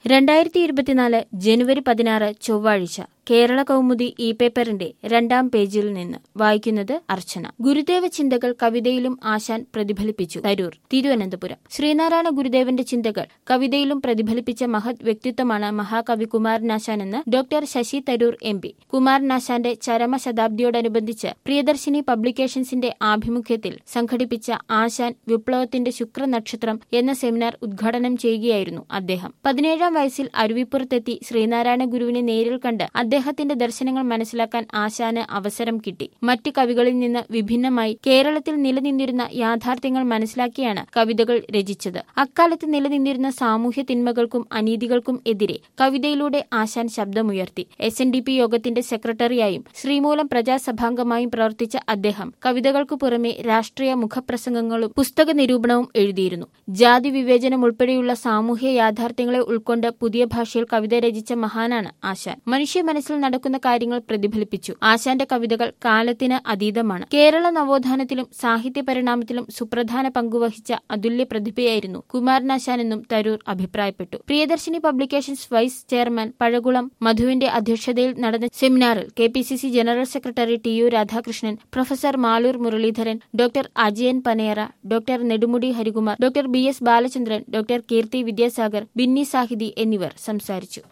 രണ്ടായിരത്തി ഇരുപത്തിനാല് ജനുവരി പതിനാറ് ചൊവ്വാഴ്ച കേരള കൗമുദി ഇ പേപ്പറിന്റെ രണ്ടാം പേജിൽ നിന്ന് വായിക്കുന്നത് അർച്ചന ഗുരുദേവ ചിന്തകൾ കവിതയിലും ആശാൻ പ്രതിഫലിപ്പിച്ചു തരൂർ തിരുവനന്തപുരം ശ്രീനാരായണ ഗുരുദേവന്റെ ചിന്തകൾ കവിതയിലും പ്രതിഫലിപ്പിച്ച മഹത് വ്യക്തിത്വമാണ് മഹാകവി കുമാരനാശാൻ എന്ന് doctor Shashi Tharoor M P കുമാരനാശാന്റെ ചരമശതാബ്ദിയോടനുബന്ധിച്ച് പ്രിയദർശിനി പബ്ലിക്കേഷൻസിന്റെ ആഭിമുഖ്യത്തിൽ സംഘടിപ്പിച്ച ആശാൻ വിപ്ലവത്തിന്റെ ശുക്രനക്ഷത്രം എന്ന സെമിനാർ ഉദ്ഘാടനം ചെയ്യുകയായിരുന്നു അദ്ദേഹം പതിനേഴാം വയസ്സിൽ അരുവിപ്പുറത്തെത്തി ശ്രീനാരായണ ഗുരുവിനെ നേരിൽ കണ്ട് അദ്ദേഹത്തിന്റെ ദർശനങ്ങൾ മനസ്സിലാക്കാൻ ആശാന് അവസരം കിട്ടി മറ്റ് കവികളിൽ നിന്ന് വിഭിന്നമായി കേരളത്തിൽ നിലനിന്നിരുന്ന യാഥാർത്ഥ്യങ്ങൾ മനസ്സിലാക്കിയാണ് കവിതകൾ രചിച്ചത് അക്കാലത്ത് നിലനിന്നിരുന്ന സാമൂഹ്യ തിന്മകൾക്കും അനീതികൾക്കും എതിരെ കവിതയിലൂടെ ആശാൻ ശബ്ദമുയർത്തി എസ് എൻ ഡി പി യോഗത്തിന്റെ സെക്രട്ടറിയായും ശ്രീമൂലം പ്രജാസഭാംഗമായും പ്രവർത്തിച്ച അദ്ദേഹം കവിതകൾക്കു പുറമെ രാഷ്ട്രീയ മുഖപ്രസംഗങ്ങളും പുസ്തക നിരൂപണവും എഴുതിയിരുന്നു ജാതി വിവേചനം ഉൾപ്പെടെയുള്ള സാമൂഹ്യ യാഥാർത്ഥ്യങ്ങളെ ഉൾക്കൊണ്ട് പുതിയ ഭാഷയിൽ കവിത രചിച്ച മഹാനാണ് ആശാൻ മനുഷ്യ മനസ്സിൽ നടക്കുന്ന കാര്യങ്ങൾ പ്രതിഫലിപ്പിച്ചു ആശാന്റെ കവിതകൾ കാലത്തിന് അതീതമാണ് കേരള നവോത്ഥാനത്തിലും സാഹിത്യ പരിണാമത്തിലും സുപ്രധാന പങ്കുവഹിച്ച അതുല്യ പ്രതിഭയായിരുന്നു കുമാരനാശാനെന്നും തരൂർ അഭിപ്രായപ്പെട്ടു Priyadarshini publications vice chairman Pazhakulam മധുവിന്റെ അധ്യക്ഷതയിൽ നടന്ന സെമിനാറിൽ K P C C general secretary T U Radhakrishnan professor Maloor Muraleedharan doctor Ajayan Panera doctor Nedumudi Harikumar doctor B S Balachandran doctor Keerthi Vidyasagar Binny Sahithi എന്നിവർ സംസാരിച്ചു